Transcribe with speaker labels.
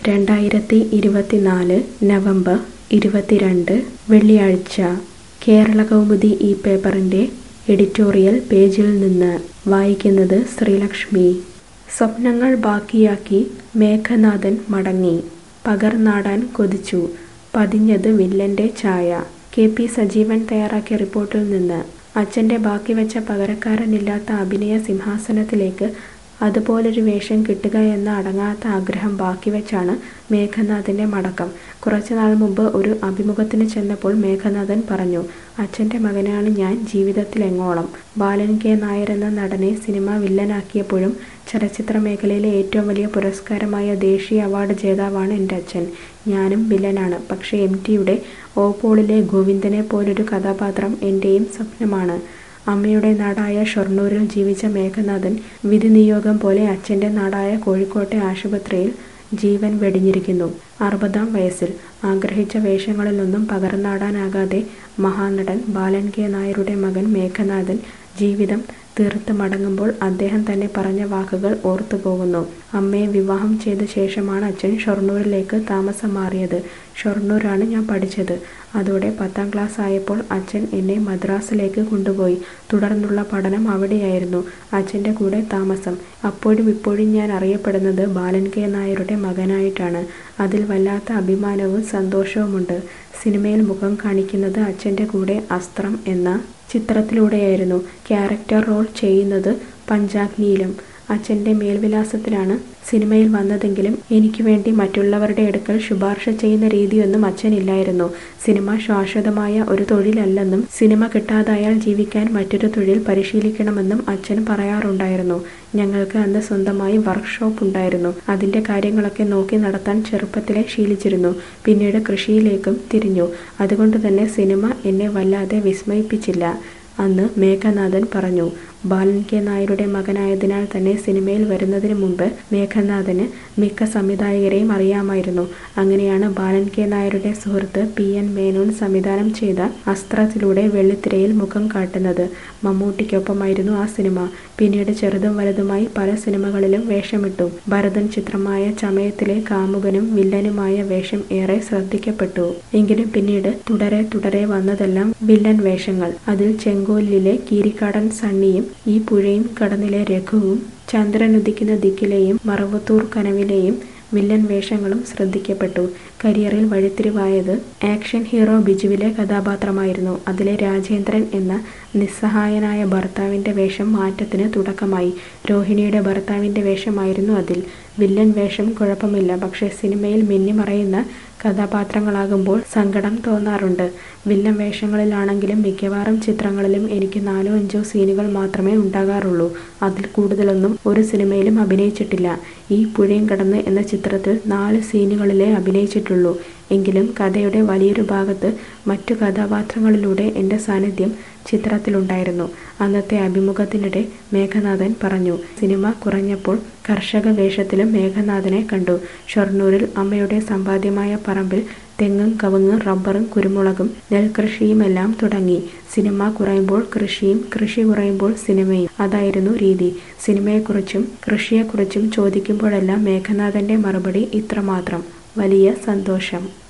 Speaker 1: രണ്ടായിരത്തി ഇരുപത്തിനാല് നവംബർ ഇരുപത്തിരണ്ട് വെള്ളിയാഴ്ച കേരളകൗമുദി ഈ പേപ്പറിൻ്റെ എഡിറ്റോറിയൽ പേജിൽ നിന്ന് വായിക്കുന്നത് ശ്രീലക്ഷ്മി സ്വപ്നങ്ങൾ ബാക്കിയാക്കി മേഘനാഥൻ മടങ്ങി പകർന്നാടാൻ കൊതിച്ചു പതിഞ്ഞത് വില്ലന്റെ ഛായ കെ പി സജീവൻ തയ്യാറാക്കിയ റിപ്പോർട്ടിൽ നിന്ന് അച്ഛൻ്റെ ബാക്കി വെച്ച പകരക്കാരനില്ലാത്ത അഭിനയ സിംഹാസനത്തിലേക്ക് അതുപോലൊരു വേഷം കിട്ടുക എന്ന അടങ്ങാത്ത ആഗ്രഹം ബാക്കിവെച്ചാണ് മേഘനാഥിൻ്റെ മടക്കം കുറച്ചുനാൾ മുമ്പ് ഒരു അഭിമുഖത്തിന് ചെന്നപ്പോൾ മേഘനാഥൻ പറഞ്ഞു അച്ഛൻ്റെ മകനാണ് ഞാൻ ജീവിതത്തിലെങ്ങോളം ബാലൻ കെ നായർ എന്ന നടനെ സിനിമ വില്ലനാക്കിയപ്പോഴും ചലച്ചിത്ര മേഖലയിലെ ഏറ്റവും വലിയ പുരസ്കാരമായ ദേശീയ അവാർഡ് ജേതാവാണ് എൻ്റെ അച്ഛൻ ഞാനും വില്ലനാണ് പക്ഷേ എം ടിയുടെ ഓപ്പോളിലെ ഗോവിന്ദനെ പോലൊരു കഥാപാത്രം എൻ്റെയും സ്വപ്നമാണ് അമ്മയുടെ നാടായ ഷൊർണൂരിൽ ജീവിച്ച മേഘനാഥൻ വിധിനിയോഗം പോലെ അച്ഛൻ്റെ നാടായ കോഴിക്കോട്ടെ ആശുപത്രിയിൽ ജീവൻ വെടിഞ്ഞിരിക്കുന്നു അറുപതാം വയസ്സിൽ ആഗ്രഹിച്ച വേഷങ്ങളിലൊന്നും പകർന്നാടാനാകാതെ മഹാനടൻ ബാലൻ കെ നായരുടെ മകൻ മേഘനാഥൻ ജീവിതം തീർത്ത് മടങ്ങുമ്പോൾ അദ്ദേഹം തന്നെ പറഞ്ഞ വാക്കുകൾ ഓർത്തുപോകുന്നു അമ്മയെ വിവാഹം ചെയ്ത ശേഷമാണ് അച്ഛൻ ഷൊർണൂരിലേക്ക് താമസം മാറിയത് ഷൊർണൂരാണ് ഞാൻ പഠിച്ചത് അതോടെ പത്താം ക്ലാസ് ആയപ്പോൾ അച്ഛൻ എന്നെ മദ്രാസിലേക്ക് കൊണ്ടുപോയി തുടർന്നുള്ള പഠനം അവിടെയായിരുന്നു അച്ഛൻ്റെ കൂടെ താമസം അപ്പോഴും ഇപ്പോഴും ഞാൻ അറിയപ്പെടുന്നത് ബാലൻ കെ നായരുടെ മകനായിട്ടാണ് അതിൽ വല്ലാത്ത അഭിമാനവും സന്തോഷവുമുണ്ട് സിനിമയിൽ മുഖം കാണിക്കുന്നത് അച്ഛൻ്റെ കൂടെ അസ്ത്രം എന്ന ചിത്രത്തിലൂടെയായിരുന്നു ക്യാരക്ടർ റോൾ ചെയ്യുന്നത് പഞ്ചാഗ്നിയിലും അച്ഛൻ്റെ മേൽവിലാസത്തിലാണ് സിനിമയിൽ വന്നതെങ്കിലും എനിക്ക് വേണ്ടി മറ്റുള്ളവരുടെ അടുക്കൽ ശുപാർശ ചെയ്യുന്ന രീതിയൊന്നും അച്ഛനില്ലായിരുന്നു സിനിമ ശാശ്വതമായ ഒരു തൊഴിലല്ലെന്നും സിനിമ കിട്ടാതായാൽ ജീവിക്കാൻ മറ്റൊരു തൊഴിൽ പരിശീലിക്കണമെന്നും അച്ഛൻ പറയാറുണ്ടായിരുന്നു ഞങ്ങൾക്ക് അന്ന് സ്വന്തമായി വർക്ക്ഷോപ്പ് ഉണ്ടായിരുന്നു അതിൻ്റെ കാര്യങ്ങളൊക്കെ നോക്കി നടത്താൻ ചെറുപ്പത്തിലെ ശീലിച്ചിരുന്നു പിന്നീട് കൃഷിയിലേക്കും തിരിഞ്ഞു അതുകൊണ്ട് തന്നെ സിനിമ എന്നെ വല്ലാതെ വിസ്മയിപ്പിച്ചില്ല അന്ന് മേഘനാഥൻ പറഞ്ഞു ബാലൻ കെ നായരുടെ മകനായതിനാൽ തന്നെ സിനിമയിൽ വരുന്നതിന് മുമ്പ് മേഘനാഥന് മിക്ക സംവിധായകരെയും അറിയാമായിരുന്നു അങ്ങനെയാണ് ബാലൻ കെ നായരുടെ സുഹൃത്ത് പി എൻ മേനോൻ സംവിധാനം ചെയ്ത അസ്ത്രത്തിലൂടെ വെള്ളിത്തിരയിൽ മുഖം കാട്ടുന്നത് മമ്മൂട്ടിക്കൊപ്പമായിരുന്നു ആ സിനിമ പിന്നീട് ചെറുതും വലുതുമായി പല സിനിമകളിലും വേഷമിട്ടു ഭരതൻ ചിത്രമായ ചമയത്തിലെ കാമുകനും വില്ലനുമായ വേഷം ഏറെ ശ്രദ്ധിക്കപ്പെട്ടു എങ്കിലും പിന്നീട് തുടരെ തുടരെ വന്നതെല്ലാം വില്ലൻ വേഷങ്ങൾ അതിൽ ചെങ്കോലിലെ കീരിക്കാടൻ സണ്ണിയും ഈ പുഴയും കടന്നിലെ രഘുവും ചന്ദ്രനുദിക്കുന്ന ദിക്കിലെയും മറവത്തൂർ കനവിലെയും വില്ലൻ വേഷങ്ങളും ശ്രദ്ധിക്കപ്പെട്ടു കരിയറിൽ വഴിത്തിരിവായത് ആക്ഷൻ ഹീറോ ബിജുവിലെ കഥാപാത്രമായിരുന്നു അതിലെ രാജേന്ദ്രൻ എന്ന നിസ്സഹായനായ ഭർത്താവിൻ്റെ വേഷം മാറ്റത്തിന് തുടക്കമായി രോഹിണിയുടെ ഭർത്താവിൻ്റെ വേഷമായിരുന്നു അതിൽ വില്ലൻ വേഷം കുഴപ്പമില്ല പക്ഷേ സിനിമയിൽ മിന്നിമറയുന്ന കഥാപാത്രങ്ങളാകുമ്പോൾ സങ്കടം തോന്നാറുണ്ട് വില്ലൻ വേഷങ്ങളിലാണെങ്കിലും മിക്കവാറും ചിത്രങ്ങളിലും എനിക്ക് നാലോ അഞ്ചോ സീനുകൾ മാത്രമേ ഉണ്ടാകാറുള്ളൂ അതിൽ കൂടുതലൊന്നും ഒരു സിനിമയിലും അഭിനയിച്ചിട്ടില്ല ഈ പുഴയും കടന്ന് എന്ന ചിത്രത്തിൽ നാല് സീനുകളിലേ അഭിനയിച്ചിട്ടുള്ളൂ എങ്കിലും കഥയുടെ വലിയൊരു ഭാഗത്ത് മറ്റു കഥാപാത്രങ്ങളിലൂടെ എൻ്റെ സാന്നിധ്യം ചിത്രത്തിലുണ്ടായിരുന്നു അന്നത്തെ അഭിമുഖത്തിനിടെ മേഘനാഥൻ പറഞ്ഞു സിനിമ കുറഞ്ഞപ്പോൾ കർഷക വേഷത്തിലും മേഘനാഥനെ കണ്ടു ഷൊർണൂരിൽ അമ്മയുടെ സമ്പാദ്യമായ പറമ്പിൽ തെങ്ങും കവുങ്ങും റബ്ബറും കുരുമുളകും നെൽകൃഷിയുമെല്ലാം തുടങ്ങി സിനിമ കുറയുമ്പോൾ കൃഷിയും കൃഷി കുറയുമ്പോൾ സിനിമയും അതായിരുന്നു രീതി സിനിമയെക്കുറിച്ചും കൃഷിയെക്കുറിച്ചും ചോദിക്കുമ്പോഴെല്ലാം മേഘനാഥൻ്റെ മറുപടി ഇത്രമാത്രം വലിയ സന്തോഷം